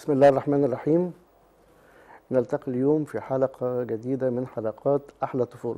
بسم الله الرحمن الرحيم نلتقي اليوم في حلقة جديدة من حلقات أحلى طفولة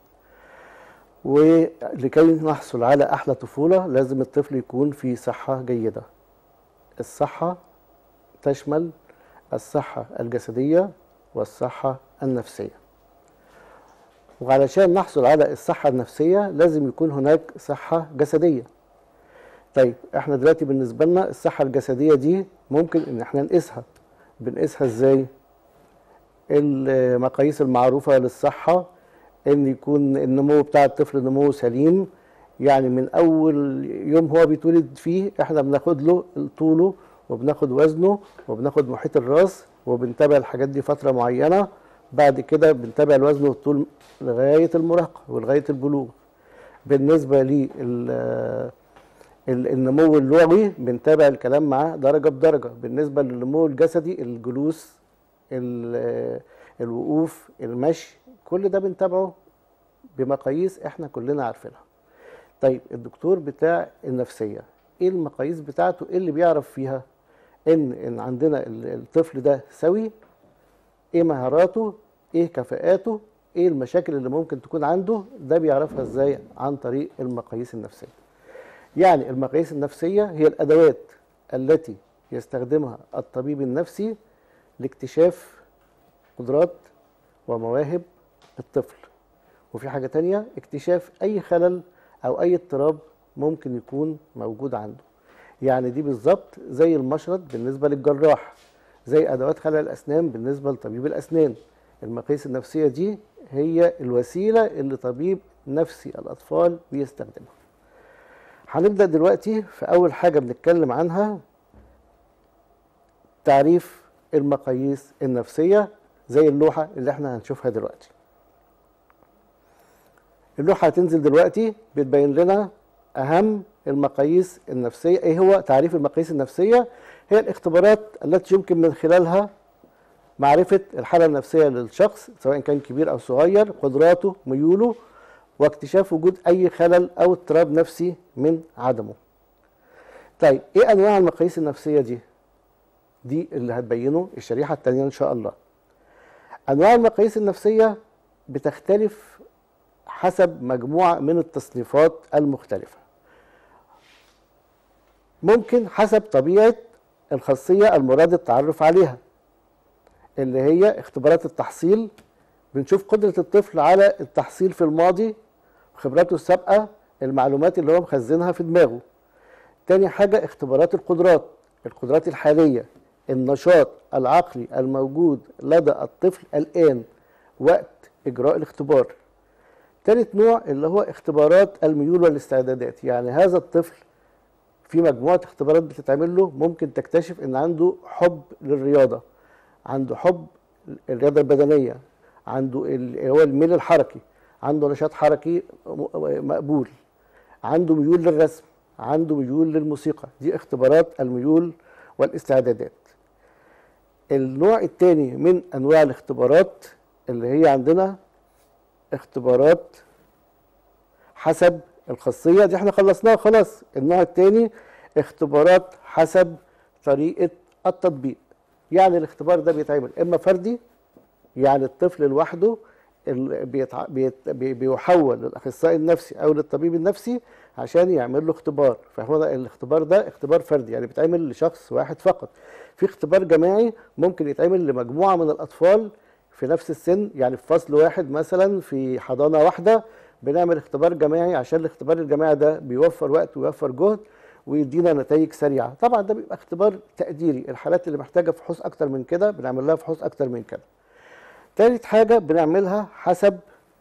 ولكي نحصل على أحلى طفولة لازم الطفل يكون في صحة جيدة الصحة تشمل الصحة الجسدية والصحة النفسية وعلشان نحصل على الصحة النفسية لازم يكون هناك صحة جسدية طيب احنا دلوقتي بالنسبة لنا الصحة الجسدية دي ممكن ان احنا نقيسها بنقيسها ازاي المقاييس المعروفة للصحة ان يكون النمو بتاع الطفل نمو سليم يعني من اول يوم هو بيتولد فيه احنا بناخد له طوله وبناخد وزنه وبناخد محيط الراس وبنتابع الحاجات دي فترة معينة بعد كده بنتابع الوزن والطول لغاية المراهقة ولغاية البلوغ بالنسبة لل النمو اللغوي بنتابع الكلام معاه درجة بدرجة بالنسبة للنمو الجسدي الجلوس الوقوف المشي كل ده بنتابعه بمقاييس احنا كلنا عارفينها طيب الدكتور بتاع النفسية ايه المقاييس بتاعته ايه اللي بيعرف فيها ان ان عندنا الطفل ده سوي ايه مهاراته ايه كفاءاته ايه المشاكل اللي ممكن تكون عنده ده بيعرفها ازاي عن طريق المقاييس النفسيه يعني المقاييس النفسيه هي الادوات التي يستخدمها الطبيب النفسي لاكتشاف قدرات ومواهب الطفل وفي حاجه تانية اكتشاف اي خلل او اي اضطراب ممكن يكون موجود عنده يعني دي بالظبط زي المشرط بالنسبه للجراح زي ادوات خلع الاسنان بالنسبه لطبيب الاسنان المقاييس النفسيه دي هي الوسيله اللي طبيب نفسي الاطفال بيستخدمها هنبدا دلوقتي في اول حاجه بنتكلم عنها تعريف المقاييس النفسيه زي اللوحه اللي احنا هنشوفها دلوقتي اللوحه هتنزل دلوقتي بتبين لنا اهم المقاييس النفسيه ايه هو تعريف المقاييس النفسيه هي الاختبارات التي يمكن من خلالها معرفة الحالة النفسية للشخص سواء كان كبير أو صغير قدراته ميوله واكتشاف وجود أي خلل أو اضطراب نفسي من عدمه طيب إيه أنواع المقاييس النفسية دي؟ دي اللي هتبينه الشريحة التانية إن شاء الله أنواع المقاييس النفسية بتختلف حسب مجموعة من التصنيفات المختلفة ممكن حسب طبيعة الخاصية المراد التعرف عليها اللي هي اختبارات التحصيل بنشوف قدرة الطفل على التحصيل في الماضي خبراته السابقة المعلومات اللي هو مخزنها في دماغه تاني حاجة اختبارات القدرات القدرات الحالية النشاط العقلي الموجود لدى الطفل الآن وقت إجراء الاختبار تالت نوع اللي هو اختبارات الميول والاستعدادات يعني هذا الطفل في مجموعة اختبارات بتتعمل له ممكن تكتشف ان عنده حب للرياضة عنده حب الرياضة البدنية عنده هو الميل الحركي عنده نشاط حركي مقبول عنده ميول للرسم عنده ميول للموسيقى دي اختبارات الميول والاستعدادات النوع الثاني من انواع الاختبارات اللي هي عندنا اختبارات حسب الخاصيه دي احنا خلصناها خلاص النوع الثاني اختبارات حسب طريقه التطبيق يعني الاختبار ده بيتعمل اما فردي يعني الطفل لوحده بيتع... بيت... بيحول للاخصائي النفسي او للطبيب النفسي عشان يعمل له اختبار فهو الاختبار ده اختبار فردي يعني بيتعمل لشخص واحد فقط في اختبار جماعي ممكن يتعمل لمجموعه من الاطفال في نفس السن يعني في فصل واحد مثلا في حضانه واحده بنعمل اختبار جماعي عشان الاختبار الجماعي ده بيوفر وقت ويوفر جهد ويدينا نتائج سريعه طبعا ده بيبقى اختبار تقديري الحالات اللي محتاجه فحوص اكتر من كده بنعمل لها فحوص اكتر من كده تالت حاجه بنعملها حسب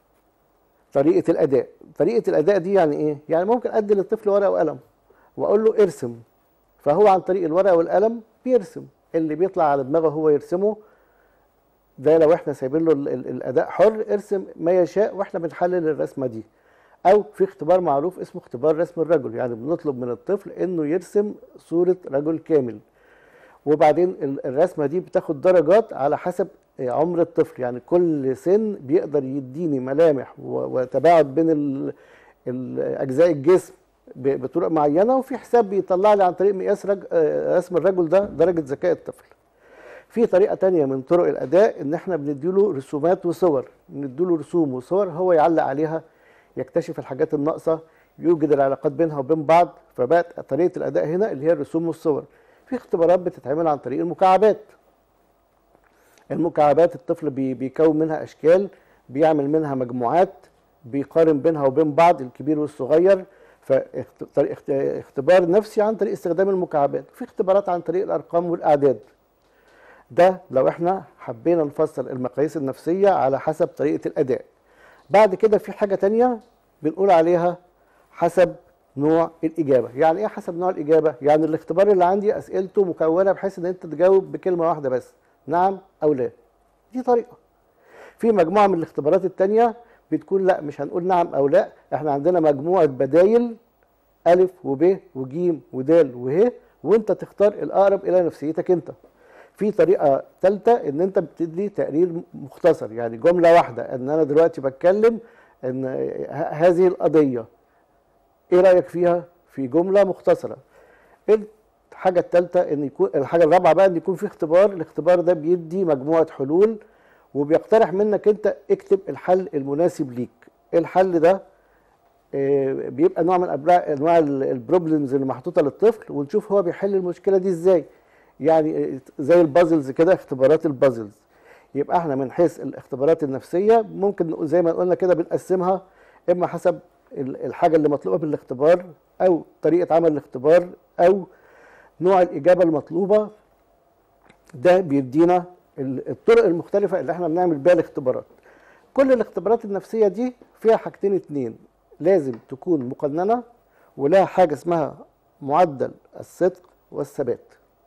طريقه الاداء طريقه الاداء دي يعني ايه يعني ممكن ادي للطفل ورقه وقلم واقول له ارسم فهو عن طريق الورقه والقلم بيرسم اللي بيطلع على دماغه هو يرسمه ده لو احنا سايبين له الاداء حر ارسم ما يشاء واحنا بنحلل الرسمه دي او في اختبار معروف اسمه اختبار رسم الرجل يعني بنطلب من الطفل انه يرسم صوره رجل كامل وبعدين الرسمه دي بتاخد درجات على حسب عمر الطفل يعني كل سن بيقدر يديني ملامح وتباعد بين اجزاء الجسم بطرق معينه وفي حساب بيطلع لي عن طريق مقياس رج... رسم الرجل ده درجه ذكاء الطفل في طريقه تانية من طرق الاداء ان احنا بنديله رسومات وصور نديله رسوم وصور هو يعلق عليها يكتشف الحاجات الناقصه يوجد العلاقات بينها وبين بعض فبقت طريقه الاداء هنا اللي هي الرسوم والصور في اختبارات بتتعمل عن طريق المكعبات المكعبات الطفل بي- بيكون منها اشكال بيعمل منها مجموعات بيقارن بينها وبين بعض الكبير والصغير فاختبار نفسي عن طريق استخدام المكعبات في اختبارات عن طريق الارقام والاعداد ده لو احنا حبينا نفصل المقاييس النفسيه على حسب طريقه الاداء بعد كده في حاجه تانية بنقول عليها حسب نوع الاجابه يعني ايه حسب نوع الاجابه يعني الاختبار اللي عندي اسئلته مكونه بحيث ان انت تجاوب بكلمه واحده بس نعم او لا دي طريقه في مجموعه من الاختبارات التانية بتكون لا مش هنقول نعم او لا احنا عندنا مجموعه بدايل الف وب وج ودال وه وانت تختار الاقرب الى نفسيتك انت في طريقه ثالثه ان انت بتدي تقرير مختصر يعني جمله واحده ان انا دلوقتي بتكلم ان ه- هذه القضيه ايه رايك فيها في جمله مختصره الحاجه الثالثه ان يكون الحاجه الرابعه بقى ان يكون في اختبار الاختبار ده بيدي مجموعه حلول وبيقترح منك انت اكتب الحل المناسب ليك الحل ده آه، بيبقى نوع من ابناء انواع البروبلمز اللي محطوطه للطفل ونشوف هو بيحل المشكله دي ازاي يعني آه، زي البازلز كده اختبارات البازلز يبقى احنا من حيث الاختبارات النفسيه ممكن نقول زي ما قلنا كده بنقسمها اما حسب ال- الحاجه اللي مطلوبه بالاختبار او طريقه عمل الاختبار او نوع الاجابه المطلوبه ده بيدينا ال- الطرق المختلفه اللي احنا بنعمل بيها الاختبارات كل الاختبارات النفسيه دي فيها حاجتين اتنين لازم تكون مقننه ولها حاجه اسمها معدل الصدق والثبات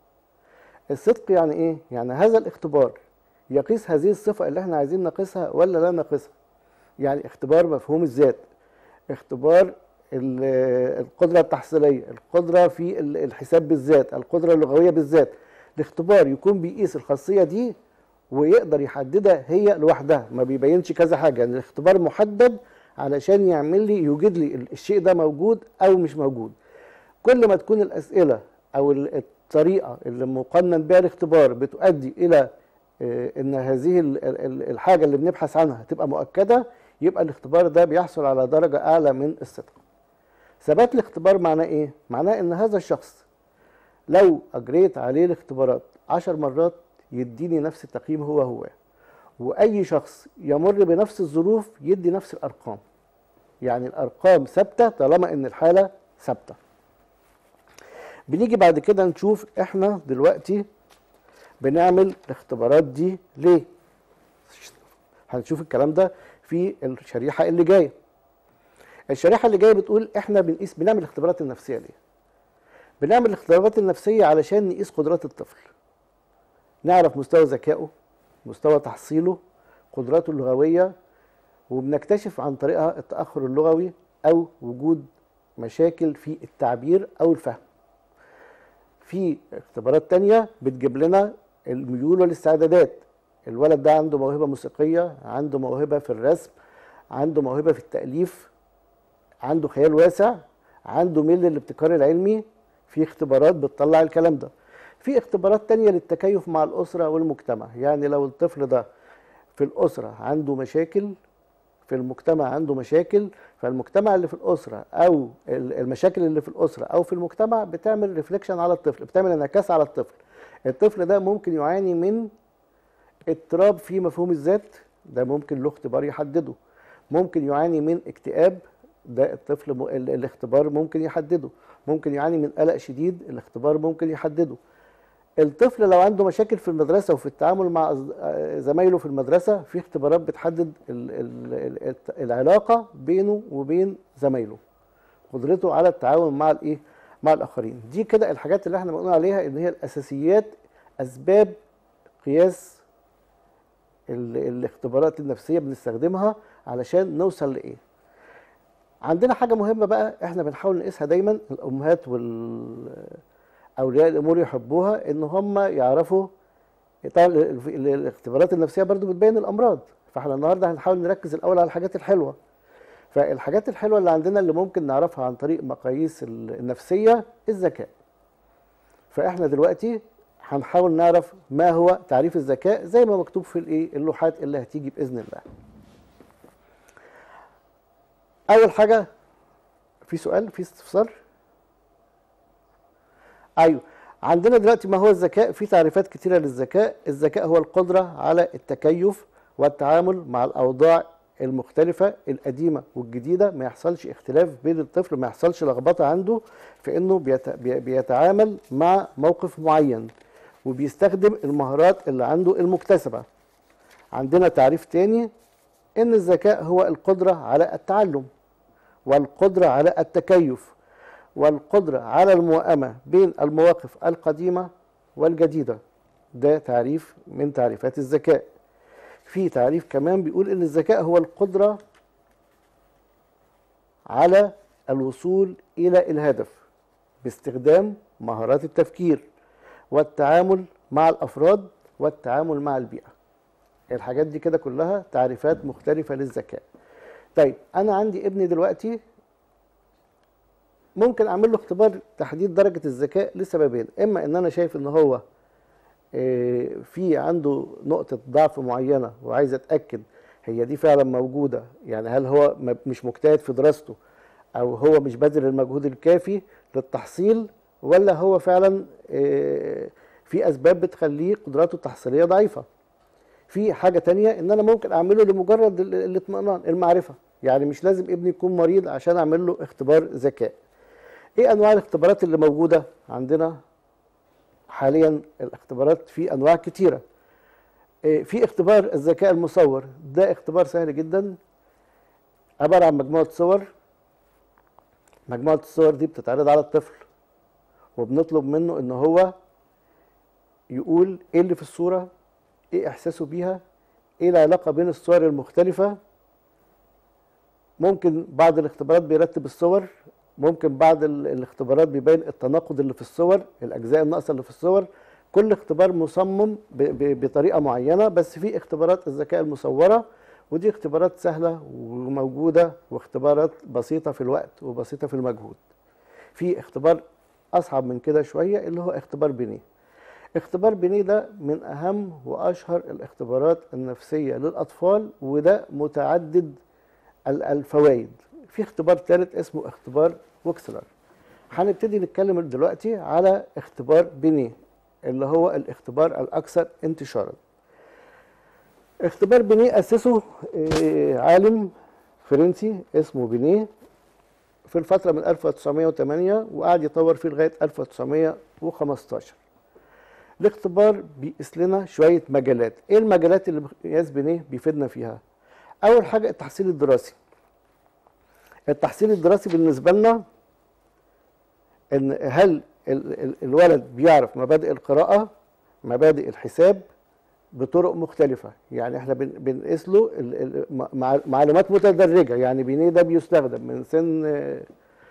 الصدق يعني ايه يعني هذا الاختبار يقيس هذه الصفه اللي احنا عايزين نقيسها ولا لا نقيسها يعني اختبار مفهوم الذات اختبار ال- القدره التحصيليه القدره في ال- الحساب بالذات القدره اللغويه بالذات الاختبار يكون بيقيس الخاصيه دي ويقدر يحددها هي لوحدها ما بيبينش كذا حاجه يعني الاختبار محدد علشان يعمل لي يوجد لي ال- الشيء ده موجود او مش موجود كل ما تكون الاسئله او ال- الطريقه اللي مقنن بها الاختبار بتؤدي الى آه، ان هذه ال- ال- الحاجه اللي بنبحث عنها تبقى مؤكده يبقى الاختبار ده بيحصل على درجه اعلى من الصدق ثبات الاختبار معناه ايه معناه ان هذا الشخص لو اجريت عليه الاختبارات عشر مرات يديني نفس التقييم هو هو واي شخص يمر بنفس الظروف يدي نفس الارقام يعني الارقام ثابته طالما ان الحاله ثابته بنيجي بعد كده نشوف احنا دلوقتي بنعمل الاختبارات دي ليه هنشوف الكلام ده في الشريحه اللي جايه الشريحه اللي جايه بتقول احنا بنقيس بنعمل الاختبارات النفسيه ليه بنعمل الاختبارات النفسيه علشان نقيس قدرات الطفل نعرف مستوى ذكائه مستوى تحصيله قدراته اللغويه وبنكتشف عن طريقها التاخر اللغوي او وجود مشاكل في التعبير او الفهم في اختبارات تانية بتجيب لنا الميول والاستعدادات الولد ده عنده موهبة موسيقية عنده موهبة في الرسم عنده موهبة في التأليف عنده خيال واسع عنده ميل للابتكار العلمي في اختبارات بتطلع الكلام ده في اختبارات تانية للتكيف مع الأسرة والمجتمع يعني لو الطفل ده في الأسرة عنده مشاكل في المجتمع عنده مشاكل فالمجتمع اللي في الأسرة أو ال- المشاكل اللي في الأسرة أو في المجتمع بتعمل ريفليكشن على الطفل بتعمل انعكاس على الطفل الطفل ده ممكن يعاني من اضطراب في مفهوم الذات ده ممكن له اختبار يحدده ممكن يعاني من اكتئاب ده الطفل م... ال- الاختبار ممكن يحدده ممكن يعاني من قلق شديد الاختبار ممكن يحدده الطفل لو عنده مشاكل في المدرسة وفي التعامل مع أصد- آه، زمايله في المدرسة في اختبارات بتحدد ال... ال... ال... الت- العلاقة بينه وبين زمايله قدرته على التعاون مع الايه مع الاخرين دي كده الحاجات اللي احنا بنقول عليها ان هي الاساسيات اسباب قياس ال... الاختبارات النفسيه بنستخدمها علشان نوصل لايه عندنا حاجه مهمه بقى احنا بنحاول نقيسها دايما الامهات والاولياء الامور يحبوها ان هم يعرفوا طبعا ال- ال- الاختبارات النفسيه برضو بتبين الامراض فاحنا النهارده هنحاول نركز الاول على الحاجات الحلوه فالحاجات الحلوه اللي عندنا اللي ممكن نعرفها عن طريق مقاييس ال- النفسيه الذكاء فاحنا دلوقتي هنحاول نعرف ما هو تعريف الذكاء زي ما مكتوب في الايه اللوحات اللي هتيجي باذن الله اول حاجه في سؤال في استفسار ايوه عندنا دلوقتي ما هو الذكاء في تعريفات كتيره للذكاء الذكاء هو القدره على التكيف والتعامل مع الاوضاع المختلفه القديمه والجديده ما يحصلش اختلاف بين الطفل ما يحصلش لخبطه عنده في انه بيت- بي- بيتعامل مع موقف معين وبيستخدم المهارات اللي عنده المكتسبه عندنا تعريف تاني ان الذكاء هو القدره على التعلم والقدره على التكيف والقدره على الموائمه بين المواقف القديمه والجديده ده تعريف من تعريفات الذكاء في تعريف كمان بيقول ان الذكاء هو القدره على الوصول الى الهدف باستخدام مهارات التفكير والتعامل مع الافراد والتعامل مع البيئه الحاجات دي كده كلها تعريفات مختلفه للذكاء طيب انا عندي ابني دلوقتي ممكن اعمل له اختبار تحديد درجه الذكاء لسببين اما ان انا شايف ان هو آه، في عنده نقطه ضعف معينه وعايز اتاكد هي دي فعلا موجوده يعني هل هو م- مش مجتهد في دراسته او هو مش باذل المجهود الكافي للتحصيل ولا هو فعلا آه، في اسباب بتخليه قدراته التحصيليه ضعيفه في حاجه تانية ان انا ممكن اعمله لمجرد ال- الاطمئنان المعرفه يعني مش لازم ابني يكون مريض عشان اعمل له اختبار ذكاء ايه انواع الاختبارات اللي موجوده عندنا حاليا الاختبارات في انواع كتيره إيه، في اختبار الذكاء المصور ده اختبار سهل جدا عباره عن مجموعه صور مجموعه الصور دي بتتعرض على الطفل وبنطلب منه ان هو يقول ايه اللي في الصوره ايه احساسه بيها ايه العلاقه بين الصور المختلفه ممكن بعض الاختبارات بيرتب الصور ممكن بعض ال- الاختبارات بيبين التناقض اللي في الصور الاجزاء الناقصه اللي في الصور كل اختبار مصمم ب- ب- بطريقه معينه بس في اختبارات الذكاء المصوره ودي اختبارات سهله وموجوده واختبارات بسيطه في الوقت وبسيطه في المجهود في اختبار اصعب من كده شويه اللي هو اختبار بنيه اختبار بنيه ده من اهم واشهر الاختبارات النفسيه للاطفال وده متعدد ال- الفوائد في اختبار ثالث اسمه اختبار وكسلر هنبتدي نتكلم دلوقتي على اختبار بنيه اللي هو الاختبار الاكثر انتشارا اختبار بنيه اسسه آه، عالم فرنسي اسمه بنيه في الفتره من 1908 وقعد يطور فيه لغايه 1915 الاختبار بيقيس لنا شويه مجالات ايه المجالات اللي قياس بنيه بيفيدنا فيها اول حاجه التحصيل الدراسي التحصيل الدراسي بالنسبه لنا ان هل ال- ال- الولد بيعرف مبادئ القراءه مبادئ الحساب بطرق مختلفه يعني احنا بن- بنقيس له ال- ال- مع- معلومات متدرجه يعني بنيه ده بيستخدم من سن آه،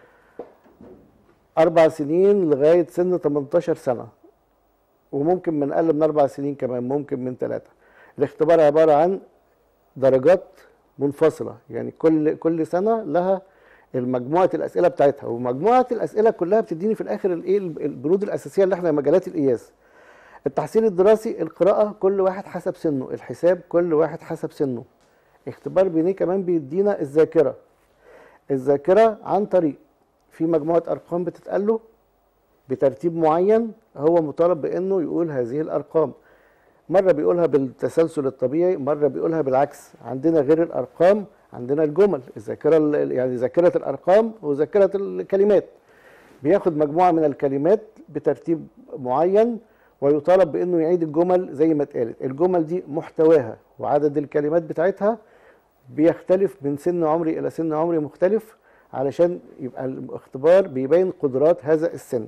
اربع سنين لغايه سن 18 سنه وممكن من اقل من اربع سنين كمان ممكن من ثلاثه الاختبار عباره عن درجات منفصله يعني كل كل سنه لها المجموعه الاسئله بتاعتها ومجموعه الاسئله كلها بتديني في الاخر الايه البنود الاساسيه اللي احنا مجالات القياس التحصيل الدراسي القراءه كل واحد حسب سنه الحساب كل واحد حسب سنه اختبار بينيه كمان بيدينا الذاكره الذاكره عن طريق في مجموعه ارقام بتتقال له بترتيب معين هو مطالب بانه يقول هذه الارقام مره بيقولها بالتسلسل الطبيعي مره بيقولها بالعكس عندنا غير الارقام عندنا الجمل الذاكره ال- يعني ذاكره الارقام وذاكره الكلمات بياخد مجموعه من الكلمات بترتيب معين ويطالب بانه يعيد الجمل زي ما اتقالت الجمل دي محتواها وعدد الكلمات بتاعتها بيختلف من سن عمري الى سن عمري مختلف علشان يبقى الاختبار بيبين قدرات هذا السن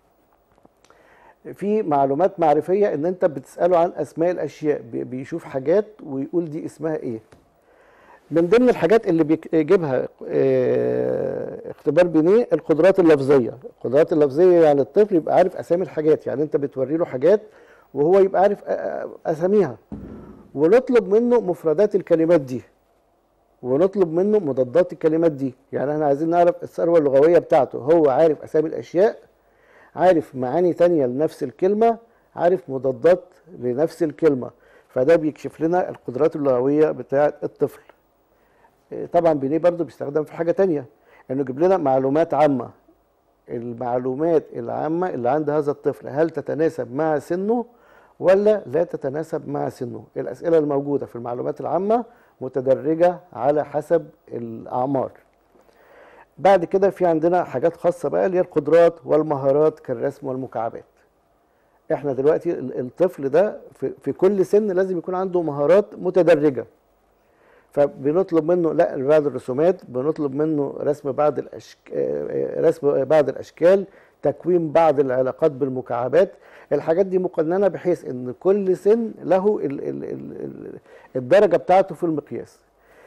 في معلومات معرفيه ان انت بتساله عن اسماء الاشياء بي- بيشوف حاجات ويقول دي اسمها ايه من ضمن الحاجات اللي بيجيبها آه، اختبار بينيه القدرات اللفظيه القدرات اللفظيه يعني الطفل يبقى عارف اسامي الحاجات يعني انت بتوري له حاجات وهو يبقى عارف آه، آه، اساميها ونطلب منه مفردات الكلمات دي ونطلب منه مضادات الكلمات دي يعني احنا عايزين نعرف الثروه اللغويه بتاعته هو عارف اسامي الاشياء عارف معاني تانية لنفس الكلمة عارف مضادات لنفس الكلمه فده بيكشف لنا القدرات اللغويه بتاعه الطفل إيه، طبعا بينيه برضو بيستخدم في حاجه تانية انه يجيب لنا معلومات عامه المعلومات العامه اللي عند هذا الطفل هل تتناسب مع سنه ولا لا تتناسب مع سنه الاسئله الموجوده في المعلومات العامه متدرجه على حسب الاعمار بعد كده في عندنا حاجات خاصه بقى اللي هي القدرات والمهارات كالرسم والمكعبات احنا دلوقتي ال- الطفل ده في, في كل سن لازم يكون عنده مهارات متدرجه فبنطلب منه لا بعض الرسومات بنطلب منه رسم بعض الأشك... آه، آه، رسم بعض الاشكال تكوين بعض العلاقات بالمكعبات الحاجات دي مقننه بحيث ان كل سن له ال... ال... ال... ال- الدرجه بتاعته في المقياس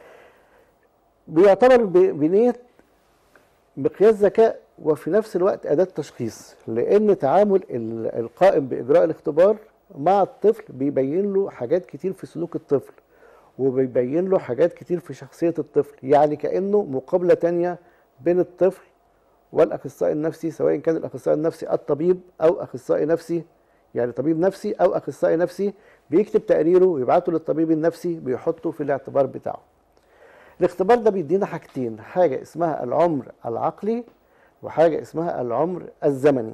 بيعتبر ب... بنيه مقياس ذكاء وفي نفس الوقت أداة تشخيص لأن تعامل ال- القائم بإجراء الاختبار مع الطفل بيبين له حاجات كتير في سلوك الطفل وبيبين له حاجات كتير في شخصية الطفل يعني كأنه مقابلة تانية بين الطفل والأخصائي النفسي سواء كان الأخصائي النفسي الطبيب أو أخصائي نفسي يعني طبيب نفسي أو أخصائي نفسي بيكتب تقريره ويبعته للطبيب النفسي بيحطه في الاعتبار بتاعه الاختبار ده بيدينا حاجتين حاجة اسمها العمر العقلي وحاجة اسمها العمر الزمني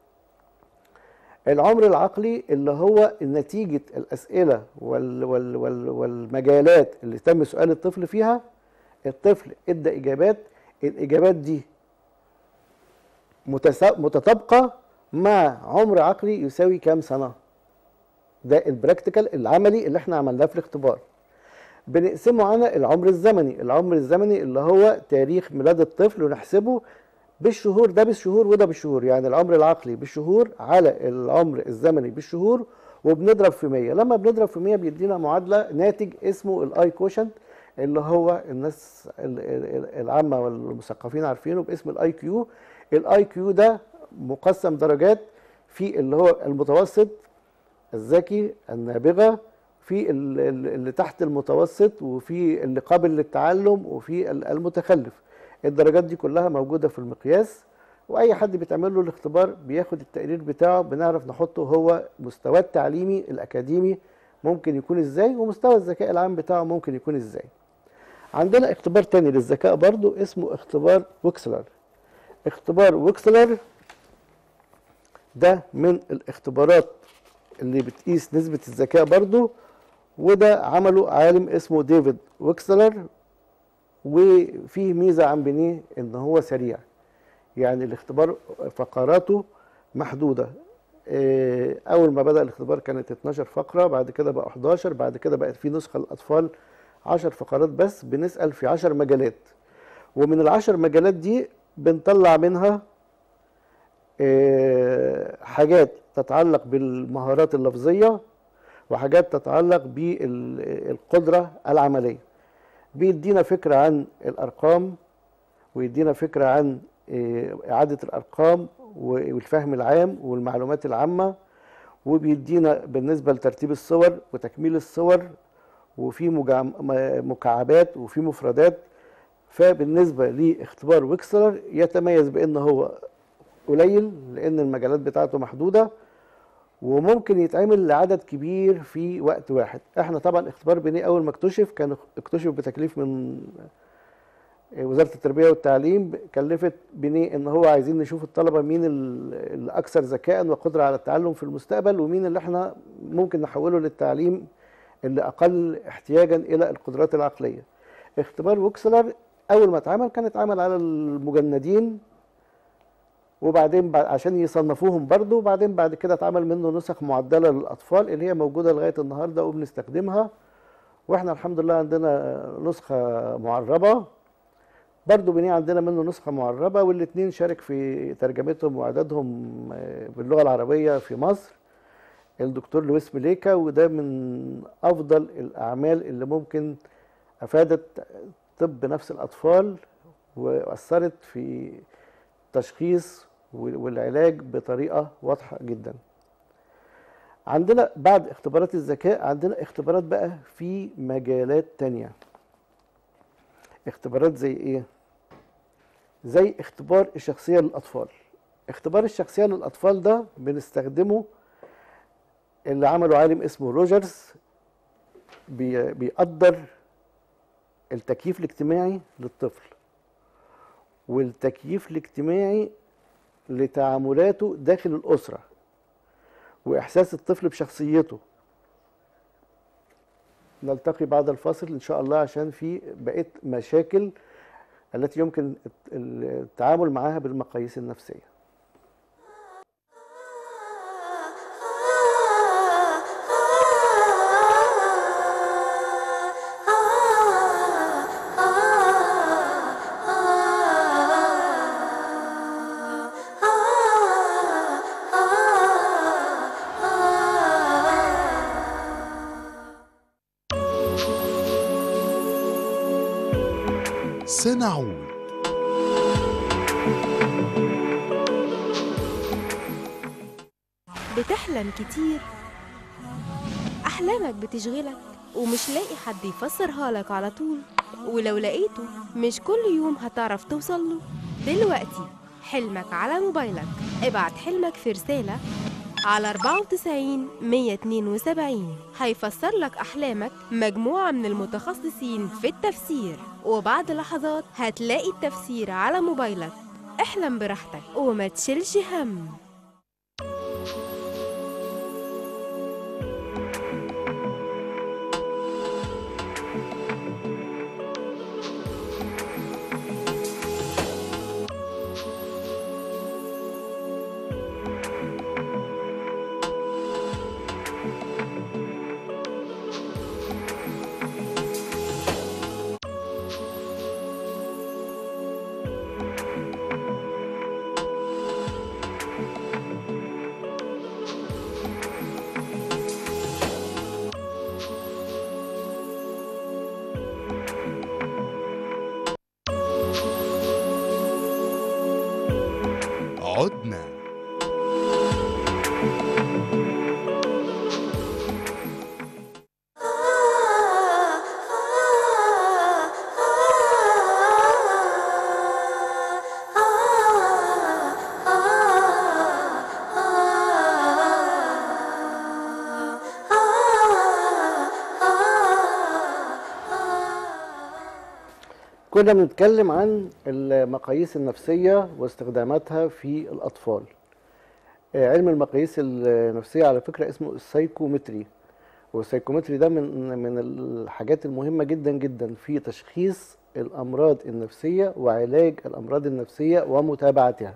العمر العقلي اللي هو نتيجة الأسئلة وال وال وال والمجالات اللي تم سؤال الطفل فيها الطفل ادى إجابات الإجابات دي متسا- متطابقة مع عمر عقلي يساوي كام سنة ده البراكتيكال العملي اللي احنا عملناه في الاختبار بنقسمه على العمر الزمني العمر الزمني اللي هو تاريخ ميلاد الطفل ونحسبه بالشهور ده بالشهور وده بالشهور يعني العمر العقلي بالشهور على العمر الزمني بالشهور وبنضرب في 100 لما بنضرب في 100 بيدينا معادله ناتج اسمه الاي كوشنت اللي هو الناس ال- ال- العامه والمثقفين عارفينه باسم الاي كيو الاي كيو ده مقسم درجات في اللي هو المتوسط الذكي النابغه في ال- ال- اللي تحت المتوسط وفي اللي قابل للتعلم وفي ال- المتخلف الدرجات دي كلها موجوده في المقياس واي حد بيتعمل له الاختبار بياخد التقرير بتاعه بنعرف نحطه هو مستواه التعليمي الاكاديمي ممكن يكون ازاي ومستوى الذكاء العام بتاعه ممكن يكون ازاي عندنا اختبار تاني للذكاء برضو اسمه اختبار ويكسلر اختبار ويكسلر ده من الاختبارات اللي بتقيس نسبة الذكاء برضو وده عمله عالم اسمه ديفيد ويكسلر وفيه ميزة عن بنيه ان هو سريع يعني الاختبار فقراته محدودة إيه، اول ما بدأ الاختبار كانت 12 فقرة بعد كده بقى 11 بعد كده بقت في نسخة للاطفال 10 فقرات بس بنسأل في 10 مجالات ومن العشر مجالات دي بنطلع منها آه، حاجات تتعلق بالمهارات اللفظية وحاجات تتعلق بالقدرة العملية بيدينا فكرة عن الأرقام ويدينا فكرة عن آه، إعادة الأرقام والفهم العام والمعلومات العامة وبيدينا بالنسبة لترتيب الصور وتكميل الصور وفي مجام- م- مكعبات وفي مفردات فبالنسبة لاختبار ويكسلر يتميز بأن هو قليل لأن المجالات بتاعته محدودة وممكن يتعمل لعدد كبير في وقت واحد احنا طبعا اختبار بنيه اول ما اكتشف كان اكتشف بتكليف من وزارة التربية والتعليم كلفت بنيه ان هو عايزين نشوف الطلبة مين ال- الاكثر ذكاء وقدرة على التعلم في المستقبل ومين اللي احنا ممكن نحوله للتعليم اللي اقل احتياجا الى القدرات العقلية اختبار وكسلر اول ما اتعمل كان اتعمل على المجندين وبعدين بعد عشان يصنفوهم برضو وبعدين بعد كده اتعمل منه نسخ معدله للاطفال اللي هي موجوده لغايه النهارده وبنستخدمها واحنا الحمد لله عندنا نسخه معربه برضو بني عندنا منه نسخه معربه والاثنين شارك في ترجمتهم واعدادهم آه، باللغه العربيه في مصر الدكتور لويس مليكا وده من افضل الاعمال اللي ممكن افادت طب نفس الاطفال واثرت في التشخيص والعلاج بطريقه واضحه جدا عندنا بعد اختبارات الذكاء عندنا اختبارات بقى في مجالات تانية اختبارات زي ايه زي اختبار الشخصية للأطفال اختبار الشخصية للأطفال ده بنستخدمه اللي عمله عالم اسمه روجرز بي- بيقدر التكييف الاجتماعي للطفل والتكييف الاجتماعي لتعاملاته داخل الأسرة وإحساس الطفل بشخصيته نلتقي بعد الفاصل إن شاء الله عشان في بقية مشاكل التي يمكن التعامل معها بالمقاييس النفسية سنعود بتحلم كتير أحلامك بتشغلك ومش لاقي حد يفسرها لك على طول ولو لقيته مش كل يوم هتعرف توصله دلوقتي حلمك على موبايلك ابعت حلمك في رسالة على 94 172 هيفسر لك أحلامك مجموعة من المتخصصين في التفسير وبعد لحظات هتلاقي التفسير على موبايلك احلم براحتك وما تشيلش هم عدنا كنا بنتكلم عن المقاييس النفسية واستخداماتها في الأطفال آه، علم المقاييس النفسية على فكرة اسمه السايكومتري والسايكومتري ده من من الحاجات المهمة جدا جدا في تشخيص الأمراض النفسية وعلاج الأمراض النفسية ومتابعتها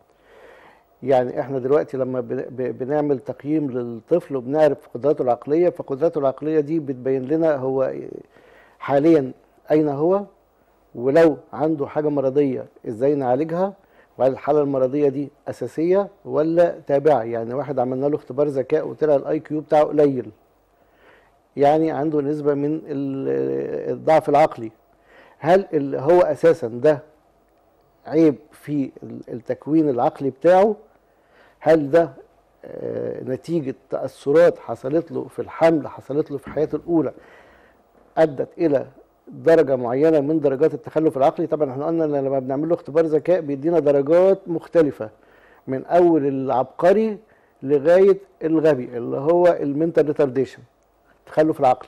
يعني احنا دلوقتي لما بن- ب- بنعمل تقييم للطفل وبنعرف قدراته العقلية فقدراته العقلية دي بتبين لنا هو حاليا أين هو ولو عنده حاجة مرضية ازاي نعالجها وهل الحالة المرضية دي أساسية ولا تابعة يعني واحد عملنا له اختبار ذكاء وطلع الاي كيو بتاعه قليل يعني عنده نسبة من ال- الضعف العقلي هل ال- هو أساسا ده عيب في ال- التكوين العقلي بتاعه هل ده آه، نتيجة تأثرات حصلت له في الحمل حصلت له في حياته الأولى أدت إلى درجة معينة من درجات التخلف العقلي طبعا احنا قلنا ان لما بنعمل له اختبار ذكاء بيدينا درجات مختلفة من أول العبقري لغاية الغبي اللي هو المنتال ريتارديشن التخلف العقلي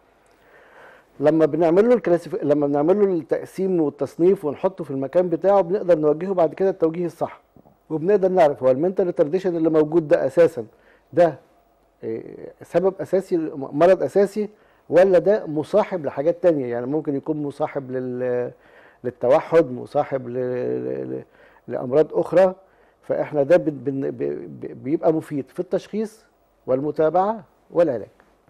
لما بنعمل له الكلاسيف لما بنعمل له التقسيم والتصنيف ونحطه في المكان بتاعه بنقدر نوجهه بعد كده التوجيه الصح وبنقدر نعرف هو المنتال ريتارديشن اللي موجود ده اساسا ده إيه، سبب اساسي مرض اساسي ولا ده مصاحب لحاجات تانية يعني ممكن يكون مصاحب لل للتوحد مصاحب ل... ل... لامراض اخرى فاحنا ده بن... بن... ب- بيبقى مفيد في التشخيص والمتابعه والعلاج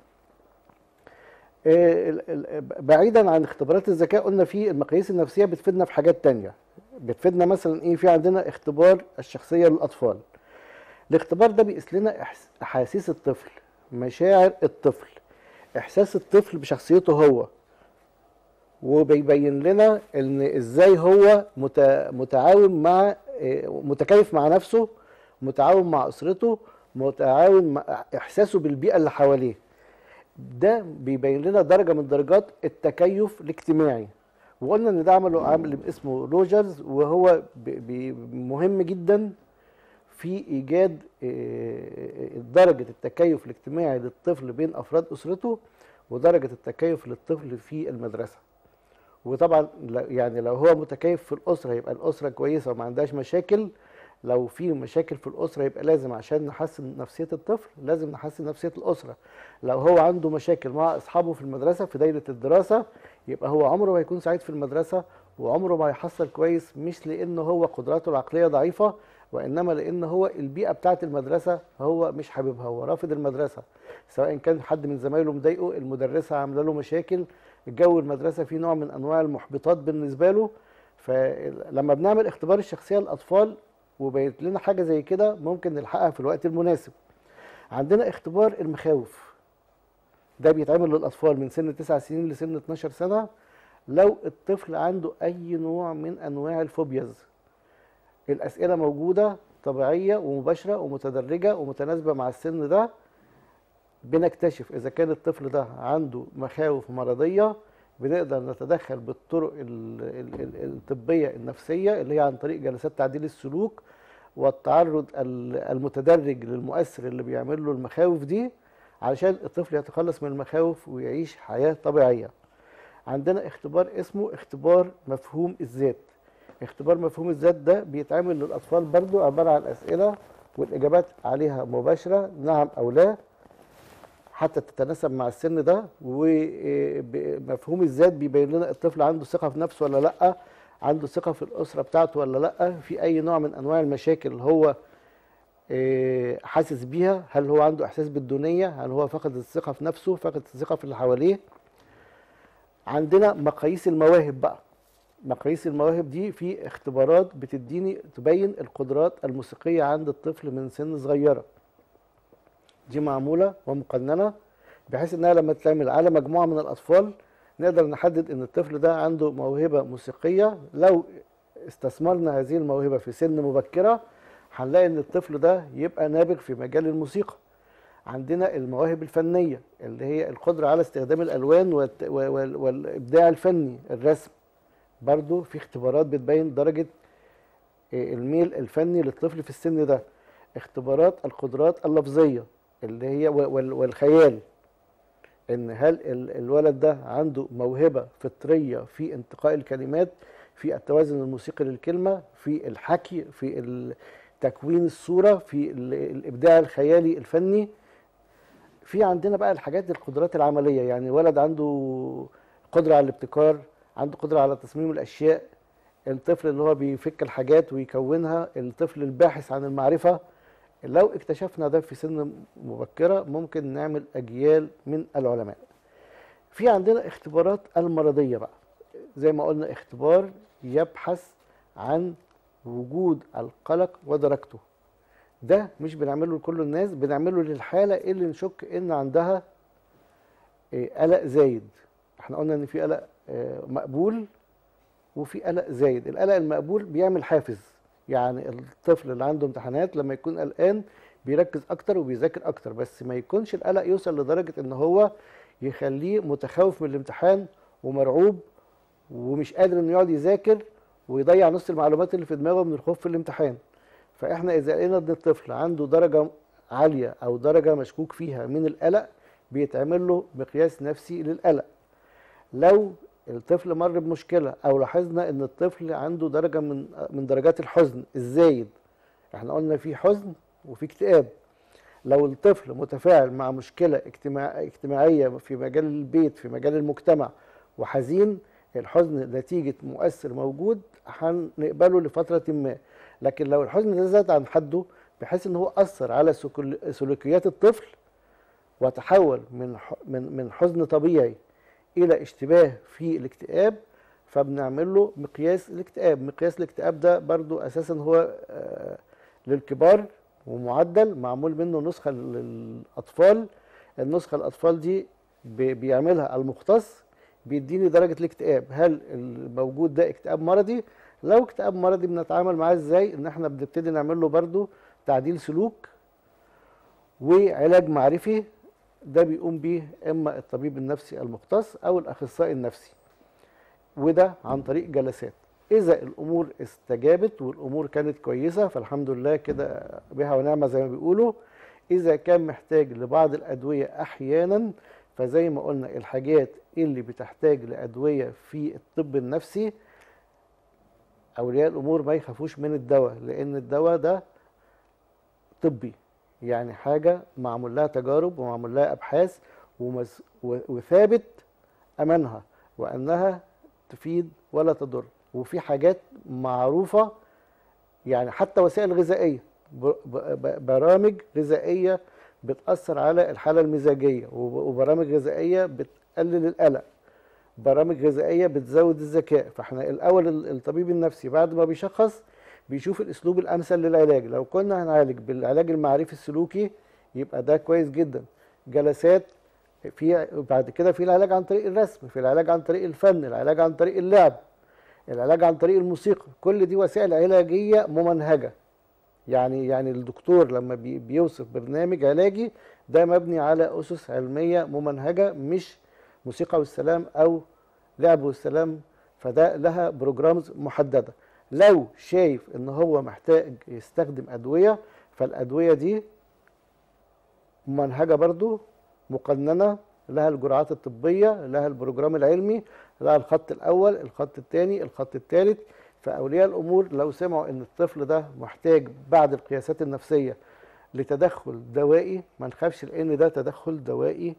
آه، ال- ال- بعيدا عن اختبارات الذكاء قلنا في المقاييس النفسيه بتفيدنا في حاجات تانية بتفيدنا مثلا ايه في عندنا اختبار الشخصيه للاطفال الاختبار ده بيقيس لنا إحس- احاسيس الطفل مشاعر الطفل احساس الطفل بشخصيته هو وبيبين لنا ان ازاي هو مت- متعاون مع إيه، متكيف مع نفسه متعاون مع اسرته متعاون مع احساسه بالبيئه اللي حواليه ده بيبين لنا درجه من درجات التكيف الاجتماعي وقلنا ان ده عمله عامل اسمه روجرز وهو بي- بي- مهم جدا في ايجاد آه، درجه التكيف الاجتماعي للطفل بين افراد اسرته ودرجه التكيف للطفل في المدرسه وطبعا ل- يعني لو هو متكيف في الاسره يبقى الاسره كويسه وما عندهاش مشاكل لو في مشاكل في الاسره يبقى لازم عشان نحسن نفسيه الطفل لازم نحسن نفسيه الاسره لو هو عنده مشاكل مع اصحابه في المدرسه في دايره الدراسه يبقى هو عمره ما هيكون سعيد في المدرسه وعمره ما هيحصل كويس مش لان هو قدراته العقليه ضعيفه وانما لان هو البيئه بتاعه المدرسه هو مش حاببها هو رافض المدرسه سواء كان حد من زمايله مضايقه المدرسه عامله له مشاكل الجو المدرسه فيه نوع من انواع المحبطات بالنسبه له فلما بنعمل اختبار الشخصيه للاطفال وبيت لنا حاجه زي كده ممكن نلحقها في الوقت المناسب عندنا اختبار المخاوف ده بيتعمل للاطفال من سن 9 سنين لسن 12 سنه لو الطفل عنده اي نوع من انواع الفوبياز الاسئله موجوده طبيعيه ومباشره ومتدرجه ومتناسبه مع السن ده بنكتشف اذا كان الطفل ده عنده مخاوف مرضيه بنقدر نتدخل بالطرق ال- ال- ال- الطبيه النفسيه اللي هي عن طريق جلسات تعديل السلوك والتعرض ال- المتدرج للمؤثر اللي بيعمل له المخاوف دي علشان الطفل يتخلص من المخاوف ويعيش حياه طبيعيه. عندنا اختبار اسمه اختبار مفهوم الذات. اختبار مفهوم الذات ده بيتعمل للاطفال برضو عباره عن اسئله والاجابات عليها مباشره نعم او لا حتى تتناسب مع السن ده ومفهوم الذات بيبين لنا الطفل عنده ثقه في نفسه ولا لا عنده ثقه في الاسره بتاعته ولا لا في اي نوع من انواع المشاكل هو آه، حاسس بيها هل هو عنده احساس بالدونيه هل هو فقد الثقه في نفسه فقد الثقه في اللي حواليه عندنا مقاييس المواهب بقى مقاييس المواهب دي في اختبارات بتديني تبين القدرات الموسيقيه عند الطفل من سن صغيره دي معموله ومقننه بحيث انها لما تتعمل على مجموعه من الاطفال نقدر نحدد ان الطفل ده عنده موهبه موسيقيه لو استثمرنا هذه الموهبه في سن مبكره هنلاقي ان الطفل ده يبقى نابغ في مجال الموسيقى عندنا المواهب الفنيه اللي هي القدره على استخدام الالوان والت- وال- والابداع الفني الرسم برضو في اختبارات بتبين درجه آه، الميل الفني للطفل في السن ده اختبارات القدرات اللفظيه اللي هي و- وال- والخيال ان هل ال- الولد ده عنده موهبه فطريه في انتقاء الكلمات في التوازن الموسيقي للكلمه في الحكي في ال- تكوين الصوره في ال- الابداع الخيالي الفني في عندنا بقى الحاجات القدرات العمليه يعني ولد عنده قدره على الابتكار عنده قدره على تصميم الاشياء الطفل اللي هو بيفك الحاجات ويكونها الطفل الباحث عن المعرفه لو اكتشفنا ده في سن مبكره ممكن نعمل اجيال من العلماء في عندنا اختبارات المرضيه بقى زي ما قلنا اختبار يبحث عن وجود القلق ودرجته ده مش بنعمله لكل الناس بنعمله للحاله اللي نشك ان عندها إيه، قلق زايد احنا قلنا ان في قلق آه، مقبول وفي قلق زايد القلق المقبول بيعمل حافز يعني الطفل اللي عنده امتحانات لما يكون قلقان بيركز اكتر وبيذاكر اكتر بس ما يكونش القلق يوصل لدرجه ان هو يخليه متخوف من الامتحان ومرعوب ومش قادر انه يقعد يذاكر ويضيع نص المعلومات اللي في دماغه من الخوف في الامتحان فاحنا اذا لقينا ان الطفل عنده درجه عاليه او درجه مشكوك فيها من القلق بيتعمل له مقياس نفسي للقلق لو الطفل مر بمشكله او لاحظنا ان الطفل عنده درجه من من درجات الحزن الزايد احنا قلنا في حزن وفي اكتئاب لو الطفل متفاعل مع مشكله اجتماع اجتماعيه في مجال البيت في مجال المجتمع وحزين الحزن نتيجه مؤثر موجود هنقبله لفتره ما لكن لو الحزن ده زاد عن حده بحيث ان هو اثر على سلوك- سلوكيات الطفل وتحول من ح- من من حزن طبيعي الى اشتباه في الاكتئاب فبنعمل له مقياس الاكتئاب مقياس الاكتئاب ده برضو اساسا هو آه، للكبار ومعدل معمول منه نسخه للاطفال النسخه الاطفال دي بي- بيعملها المختص بيديني درجه الاكتئاب هل الموجود ده اكتئاب مرضي لو اكتئاب مرضي بنتعامل معاه ازاي ان احنا بنبتدي نعمل له برضو تعديل سلوك وعلاج معرفي ده بيقوم بيه اما الطبيب النفسي المختص او الاخصائي النفسي وده عن طريق جلسات اذا الامور استجابت والامور كانت كويسه فالحمد لله كده بها ونعمه زي ما بيقولوا اذا كان محتاج لبعض الادويه احيانا فزي ما قلنا الحاجات اللي بتحتاج لادويه في الطب النفسي اولياء الامور ما يخافوش من الدواء لان الدواء ده طبي يعني حاجه معمول لها تجارب ومعمول لها ابحاث ومس- و- وثابت امانها وانها تفيد ولا تضر وفي حاجات معروفه يعني حتى وسائل غذائيه ب- ب- ب- برامج غذائيه بتاثر على الحاله المزاجيه وب- وبرامج غذائيه بتقلل القلق برامج غذائيه بتزود الذكاء فاحنا الاول ال- الطبيب النفسي بعد ما بيشخص بيشوف الاسلوب الامثل للعلاج لو كنا هنعالج بالعلاج المعرفي السلوكي يبقى ده كويس جدا جلسات في بعد كده في العلاج عن طريق الرسم في العلاج عن طريق الفن العلاج عن طريق اللعب العلاج عن طريق الموسيقى كل دي وسائل علاجيه ممنهجه يعني يعني الدكتور لما بي بيوصف برنامج علاجي ده مبني على اسس علميه ممنهجه مش موسيقى والسلام او لعب والسلام فده لها بروجرامز محدده لو شايف ان هو محتاج يستخدم ادويه فالادويه دي ممنهجه برضو مقننه لها الجرعات الطبيه لها البروجرام العلمي لها الخط الاول الخط الثاني الخط الثالث فاولياء الامور لو سمعوا ان الطفل ده محتاج بعد القياسات النفسيه لتدخل دوائي ما نخافش لان ده تدخل دوائي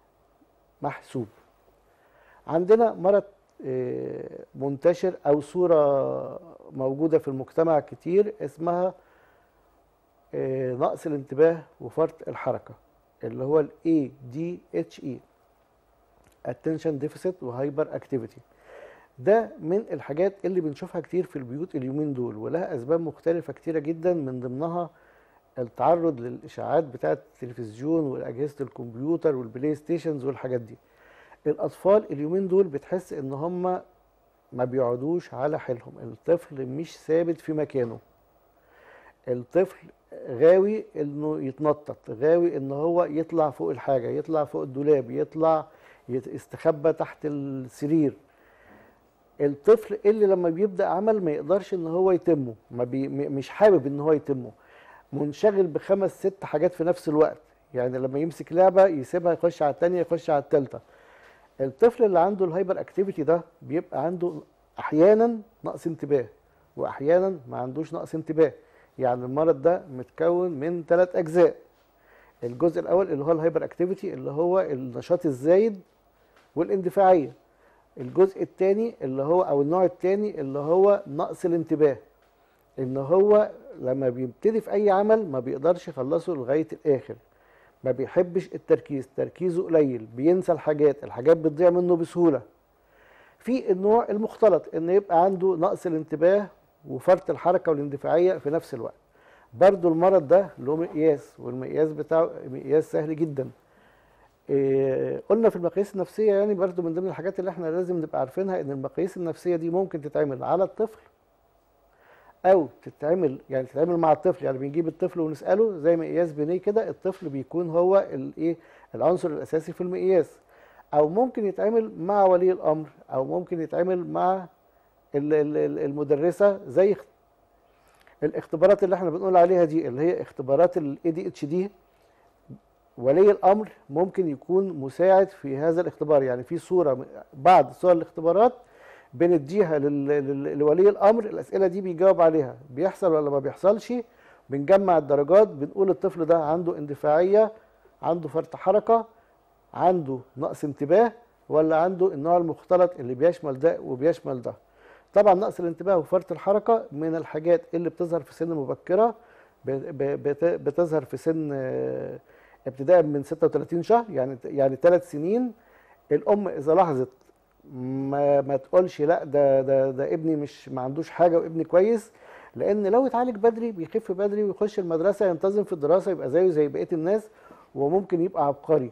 محسوب عندنا مرض آه، منتشر او صوره موجوده في المجتمع كتير اسمها آه، نقص الانتباه وفرط الحركه اللي هو ال ADHE Attention Deficit وهايبر Activity ده من الحاجات اللي بنشوفها كتير في البيوت اليومين دول ولها اسباب مختلفه كتيره جدا من ضمنها التعرض للاشاعات بتاعه التلفزيون واجهزه الكمبيوتر والبلاي ستيشنز والحاجات دي الاطفال اليومين دول بتحس ان هم ما بيقعدوش على حيلهم الطفل مش ثابت في مكانه الطفل غاوي انه يتنطط غاوي ان هو يطلع فوق الحاجه يطلع فوق الدولاب يطلع يت- يستخبى تحت السرير الطفل اللي لما بيبدا عمل ما يقدرش ان هو يتمه ما بي م- مش حابب ان هو يتمه منشغل بخمس ست حاجات في نفس الوقت يعني لما يمسك لعبه يسيبها يخش على الثانيه يخش على الثالثه الطفل اللي عنده الهايبر اكتيفيتي ده بيبقى عنده احيانا نقص انتباه واحيانا ما عندوش نقص انتباه يعني المرض ده متكون من ثلاث اجزاء الجزء الاول اللي هو الهايبر اكتيفيتي اللي هو النشاط الزايد والاندفاعيه الجزء الثاني اللي هو او النوع الثاني اللي هو نقص الانتباه ان هو لما بيبتدي في اي عمل ما بيقدرش يخلصه لغايه الاخر ما بيحبش التركيز تركيزه قليل بينسى الحاجات الحاجات بتضيع منه بسهوله في النوع المختلط ان يبقى عنده نقص الانتباه وفرط الحركه والاندفاعيه في نفس الوقت برضو المرض ده له مقياس والمقياس بتاعه مقياس سهل جدا إيه قلنا في المقاييس النفسيه يعني برضو من ضمن الحاجات اللي احنا لازم نبقى عارفينها ان المقاييس النفسيه دي ممكن تتعمل على الطفل او تتعمل يعني تتعمل مع الطفل يعني بنجيب الطفل ونساله زي مقياس بنيه كده الطفل بيكون هو الايه العنصر الاساسي في المقياس او ممكن يتعمل مع ولي الامر او ممكن يتعمل مع ال- ال- ال- المدرسه زي اخت- الاختبارات اللي احنا بنقول عليها دي اللي هي اختبارات الاي دي اتش دي ولي الامر ممكن يكون مساعد في هذا الاختبار يعني في صوره بعض صور الاختبارات بنديها لل- لل- لولي الامر الاسئله دي بيجاوب عليها بيحصل ولا ما بيحصلش بنجمع الدرجات بنقول الطفل ده عنده اندفاعيه عنده فرط حركه عنده نقص انتباه ولا عنده النوع المختلط اللي بيشمل ده وبيشمل ده طبعا نقص الانتباه وفرط الحركه من الحاجات اللي بتظهر في سن مبكره ب- ب- بت- بتظهر في سن آه، ابتداء من 36 شهر يعني يعني ثلاث سنين الام اذا لاحظت ما ما تقولش لا ده ده ده ابني مش ما عندوش حاجه وابني كويس لان لو اتعالج بدري بيخف بدري ويخش المدرسه ينتظم في الدراسه يبقى زيه زي بقيه الناس وممكن يبقى عبقري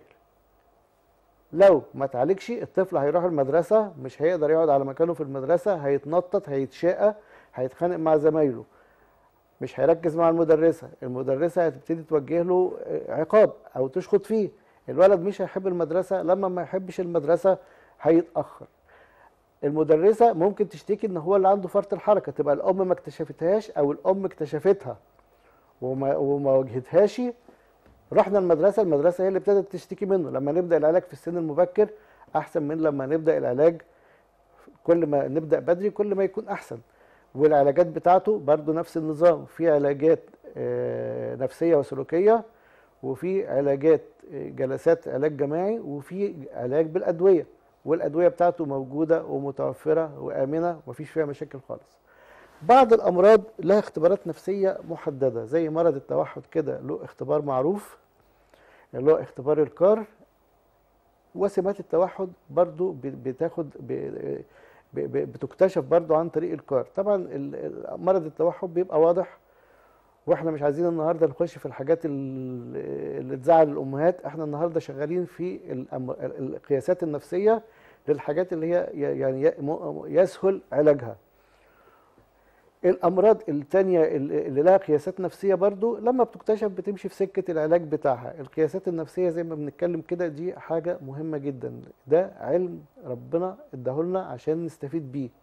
لو ما اتعالجش الطفل هيروح المدرسه مش هيقدر يقعد على مكانه في المدرسه هيتنطط هيتشقى هيتخانق مع زمايله مش هيركز مع المدرسه المدرسه هتبتدي توجه له آه، عقاب او تشخط فيه الولد مش هيحب المدرسه لما ما يحبش المدرسه هيتاخر المدرسه ممكن تشتكي ان هو اللي عنده فرط الحركه تبقى الام ما اكتشفتهاش او الام اكتشفتها وما وما واجهتهاش رحنا المدرسه المدرسه هي اللي ابتدت تشتكي منه لما نبدا العلاج في السن المبكر احسن من لما نبدا العلاج كل ما نبدا بدري كل ما يكون احسن والعلاجات بتاعته برضو نفس النظام في علاجات آه، نفسيه وسلوكيه وفي علاجات آه، جلسات علاج جماعي وفي علاج بالادويه والادويه بتاعته موجوده ومتوفره وامنه ومفيش فيها مشاكل خالص بعض الامراض لها اختبارات نفسيه محدده زي مرض التوحد كده له اختبار معروف اللي هو اختبار الكار وسمات التوحد برضو ب- بتاخد ب- ب- ب- بتكتشف برضو عن طريق الكار طبعا ال- ال- مرض التوحد بيبقى واضح واحنا مش عايزين النهارده نخش في الحاجات ال- اللي تزعل الامهات احنا النهارده شغالين في الأم- ال- القياسات النفسيه للحاجات اللي هي ي- يعني ي- م- يسهل علاجها الامراض التانية اللي اللي لها قياسات نفسيه برضو لما بتكتشف بتمشي في سكه العلاج بتاعها القياسات النفسيه زي ما بنتكلم كده دي حاجه مهمه جدا ده علم ربنا اداهولنا عشان نستفيد بيه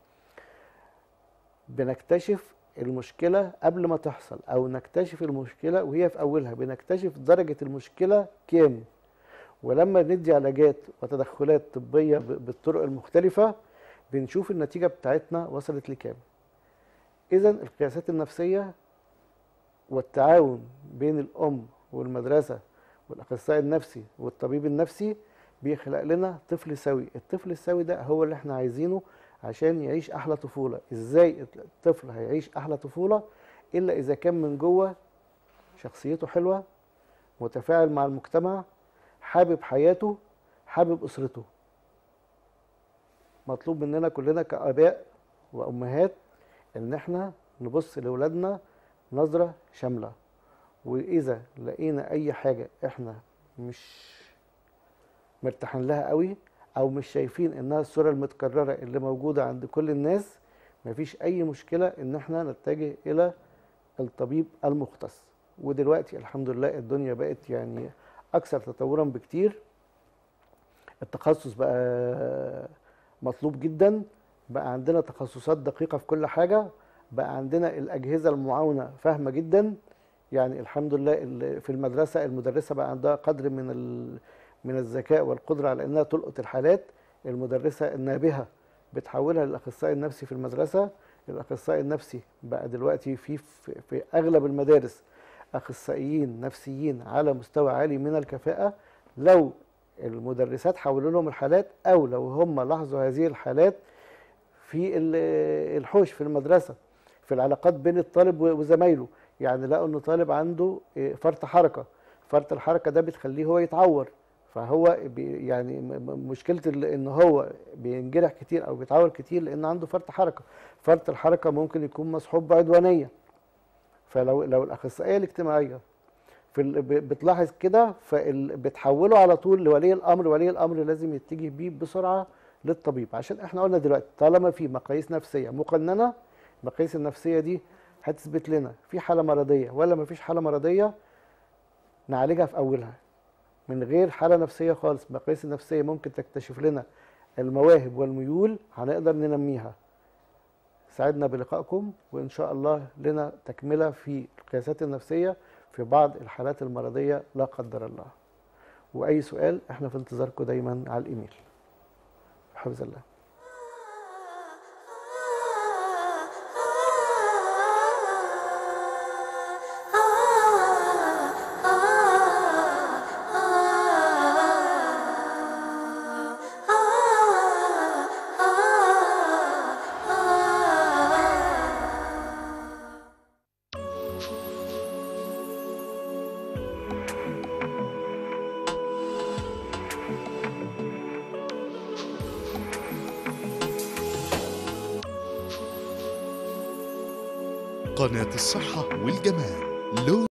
بنكتشف المشكله قبل ما تحصل او نكتشف المشكله وهي في اولها بنكتشف درجه المشكله كام ولما ندي علاجات وتدخلات طبيه ب- بالطرق المختلفه بنشوف النتيجه بتاعتنا وصلت لكام اذا القياسات النفسيه والتعاون بين الام والمدرسه والاخصائي النفسي والطبيب النفسي بيخلق لنا طفل سوي الطفل السوي ده هو اللي احنا عايزينه عشان يعيش احلى طفوله ازاي الطفل هيعيش احلى طفوله الا اذا كان من جوه شخصيته حلوه متفاعل مع المجتمع حابب حياته حابب اسرته مطلوب مننا كلنا كاباء وامهات ان احنا نبص لاولادنا نظره شامله واذا لقينا اي حاجه احنا مش مرتاحين لها قوي او مش شايفين انها الصوره المتكرره اللي موجوده عند كل الناس مفيش اي مشكله ان احنا نتجه الى الطبيب المختص ودلوقتي الحمد لله الدنيا بقت يعني اكثر تطورا بكتير التخصص بقى مطلوب جدا بقى عندنا تخصصات دقيقة في كل حاجة بقى عندنا الأجهزة المعاونة فاهمة جدا يعني الحمد لله ال- في المدرسة المدرسة بقى عندها قدر من ال- من الذكاء والقدرة على إنها تلقط الحالات المدرسة النابهة بتحولها للأخصائي النفسي في المدرسة الأخصائي النفسي بقى دلوقتي في في في أغلب المدارس أخصائيين نفسيين على مستوى عالي من الكفاءة لو المدرسات حولوا لهم الحالات أو لو هم لاحظوا هذه الحالات في ال- الحوش في المدرسة في العلاقات بين الطالب و- وزمايله يعني لقوا ان طالب عنده إيه، فرط حركة فرط الحركة ده بتخليه هو يتعور فهو بي يعني م- م- مشكلة ال- ان هو بينجرح كتير او بيتعور كتير لان عنده فرط حركة فرط الحركة ممكن يكون مصحوب بعدوانية فلو لو الاخصائية الاجتماعية في ال- ب- بتلاحظ كده فبتحوله على طول لولي الامر ولي الامر لازم يتجه بيه بسرعه للطبيب عشان احنا قلنا دلوقتي طالما في مقاييس نفسيه مقننه المقاييس النفسيه دي هتثبت لنا في حاله مرضيه ولا ما فيش حاله مرضيه نعالجها في اولها من غير حاله نفسيه خالص المقاييس النفسيه ممكن تكتشف لنا المواهب والميول هنقدر ننميها سعدنا بلقائكم وان شاء الله لنا تكمله في القياسات النفسيه في بعض الحالات المرضيه لا قدر الله واي سؤال احنا في انتظاركم دايما على الايميل حفظ الله قناة الصحة والجمال لون